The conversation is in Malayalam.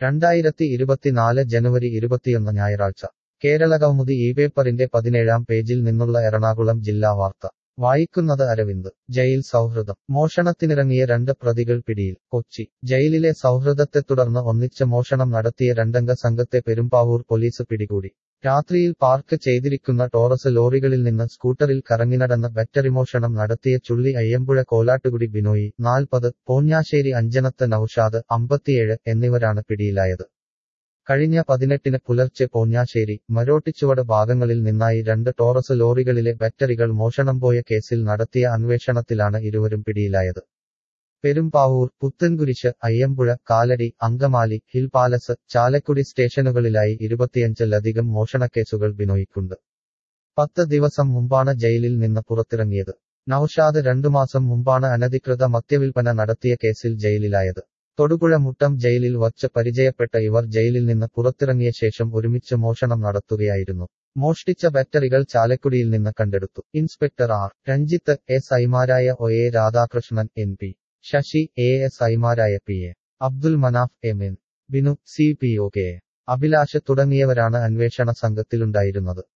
രണ്ടായിരത്തി ഇരുപത്തിനാല് ജനുവരി ഇരുപത്തിയൊന്ന് ഞായറാഴ്ച കേരളകൗമുദി ഈ പേപ്പറിന്റെ പതിനേഴാം പേജിൽ നിന്നുള്ള എറണാകുളം ജില്ലാ വാർത്ത വായിക്കുന്നത് അരവിന്ദ് ജയിൽ സൗഹൃദം മോഷണത്തിനിറങ്ങിയ രണ്ട് പ്രതികൾ പിടിയിൽ കൊച്ചി ജയിലിലെ സൗഹൃദത്തെ തുടർന്ന് ഒന്നിച്ച് മോഷണം നടത്തിയ രണ്ടംഗ സംഘത്തെ പെരുമ്പാവൂർ പോലീസ് പിടികൂടി രാത്രിയിൽ പാർക്ക് ചെയ്തിരിക്കുന്ന ടോറസ് ലോറികളിൽ നിന്ന് സ്കൂട്ടറിൽ കറങ്ങിനടന്ന് ബാറ്ററി മോഷണം നടത്തിയ ചുള്ളി അയ്യമ്പുഴ കോലാട്ടുകുടി ബിനോയി നാൽപ്പത് പോഞ്ഞാശ്ശേരി അഞ്ചനത്ത് നൌഷാദ് അമ്പത്തിയേഴ് എന്നിവരാണ് പിടിയിലായത് കഴിഞ്ഞ പതിനെട്ടിന് പുലർച്ചെ പോഞ്ഞാശ്ശേരി മരോട്ടിച്ചുവട് ഭാഗങ്ങളിൽ നിന്നായി രണ്ട് ടോറസ് ലോറികളിലെ ബാറ്ററികൾ മോഷണം പോയ കേസിൽ നടത്തിയ അന്വേഷണത്തിലാണ് ഇരുവരും പിടിയിലായത് പെരുമ്പാവൂർ പുത്തൻകുരിശ് അയ്യമ്പുഴ കാലടി അങ്കമാലി ഹിൽ പാലസ് ചാലക്കുടി സ്റ്റേഷനുകളിലായി ഇരുപത്തിയഞ്ചിലധികം മോഷണക്കേസുകൾ ബിനോയിക്കുണ്ട് പത്ത് ദിവസം മുമ്പാണ് ജയിലിൽ നിന്ന് പുറത്തിറങ്ങിയത് നൌഷാദ് രണ്ടു മാസം മുമ്പാണ് അനധികൃത മദ്യവിൽപ്പന നടത്തിയ കേസിൽ ജയിലിലായത് തൊടുപുഴ മുട്ടം ജയിലിൽ വച്ച് പരിചയപ്പെട്ട ഇവർ ജയിലിൽ നിന്ന് പുറത്തിറങ്ങിയ ശേഷം ഒരുമിച്ച് മോഷണം നടത്തുകയായിരുന്നു മോഷ്ടിച്ച ബാറ്ററികൾ ചാലക്കുടിയിൽ നിന്ന് കണ്ടെടുത്തു ഇൻസ്പെക്ടർ ആർ രഞ്ജിത്ത് എസ് ഐമാരായ O A Radhakrishnan N P Sasi A S ഐമാരായ P A Abdul Manaf M N Binu C P O K Abhilash തുടങ്ങിയവരാണ് അന്വേഷണ സംഘത്തിലുണ്ടായിരുന്നത്